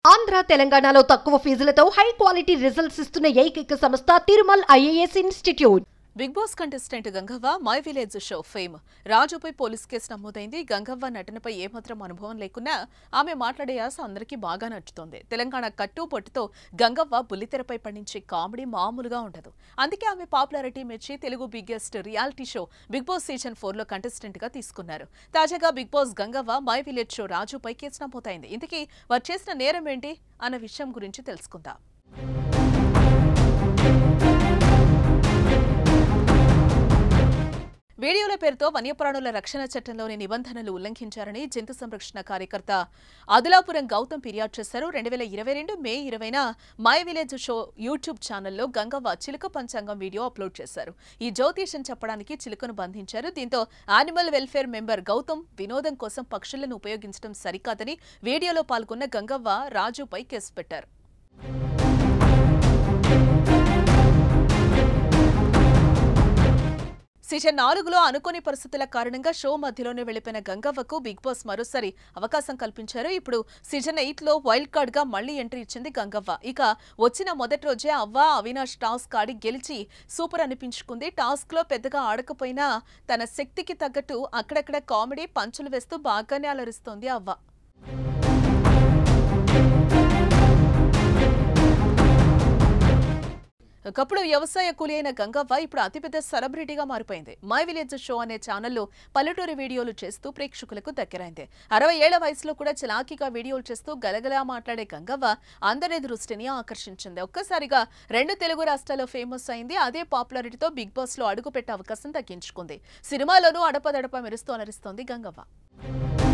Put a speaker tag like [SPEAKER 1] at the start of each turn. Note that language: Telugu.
[SPEAKER 1] ఆంధ్ర తెలంగాణలో తక్కువ ఫీజులతో హై క్వాలిటీ రిజల్ట్స్ ఇస్తున్న ఏకైక సంస్థ Tirumal IAS institute
[SPEAKER 2] Bigg Boss contestant Gangavva my village show fame రాజుపై పోలీస్ కేసు నమోదైంది గంగవ్వ నటనపై ఏమాత్రం అనుభవం లేకున్నా ఆమె మాట్లాడే యాస అందరికీ బాగా నచ్చుతోంది తెలంగాణ కట్టు పొట్టుతో గంగవ్వ బుల్లితెరపై పండించే కామెడీ మామూలుగా ఉండదు అందుకే ఆమె పాపులారిటీ మెచ్చి Telugu biggest reality show Bigg Boss season four లో కంటెస్టెంట్ గా తీసుకున్నారు తాజాగా Bigg Boss Gangavva my village show రాజుపై కేసు నమోదైంది ఇంతకీ వారు చేసిన నేరం ఏంటి అన్న విషయం గురించి తెలుసుకుందాం వీడియోల పేరుతో వన్యప్రాణుల రక్షణ చట్టంలోని నిబంధనలు ఉల్లంఘించారని జంతు సంరక్షణ కార్యకర్త అదులాపురం గౌతమ్ ఫిర్యాదు చేశారు రెండు వేల ఇరవై రెండు మే ఇరవైన మై విలేజ్ షో యూట్యూబ్ ఛానల్లో గంగవ్వ చిలుక పంచాంగం వీడియో అప్లోడ్ చేశారు ఈ జ్యోతిషం చెప్పడానికి చిలుకను బంధించారు దీంతో యానిమల్ వెల్ఫేర్ మెంబర్ గౌతమ్ వినోదం కోసం పక్షులను ఉపయోగించడం సరికాదని వీడియోలో పాల్గొన్న గంగవ్వ రాజుపై కేసు పెట్టారు సీజన్ నాలుగులో అనుకోని పరిస్థితుల కారణంగా షో మధ్యలోనే వెళ్లిపోయిన గంగవ్వకు బిగ్ బాస్ మరోసారి అవకాశం కల్పించారు ఇప్పుడు సీజన్ ఎయిట్ లో వైల్డ్ కార్డ్ గా మళ్లీ ఎంట్రీ ఇచ్చింది గంగవ్వ ఇక వచ్చిన మొదటి రోజే అవ్వ అవినాష్ టాస్క్ ఆడి గెలిచి సూపర్ అనిపించుకుంది టాస్క్ లో పెద్దగా ఆడకపోయినా తన శక్తికి తగ్గట్టు అక్కడక్కడ కామెడీ పంచులు వేస్తూ బాగానే అలరిస్తోంది అవ్వ ఒకప్పుడు వ్యవసాయ కూలి అయిన గంగవ్వ ఇప్పుడు అతిపెద్ద సెలబ్రిటీగా మారిపోయింది మై విలేజ్ షో అనే ఛానల్లో పల్లెటూరి వీడియోలు చేస్తూ ప్రేక్షకులకు దగ్గరైంది అరవై ఏళ్ల వయసులో కూడా చలాకీగా వీడియోలు చేస్తూ గలగలా మాట్లాడే గంగవ్వ అందరి దృష్టిని ఆకర్షించింది ఒక్కసారిగా రెండు తెలుగు రాష్ట్రాల్లో ఫేమస్ అయింది అదే పాపులారిటీతో బిగ్ బాస్ లో అడుగుపెట్టే అవకాశం తగ్గించుకుంది సినిమాలోనూ అడపదడప మెరుస్తూ అలరిస్తోంది గంగవ్వ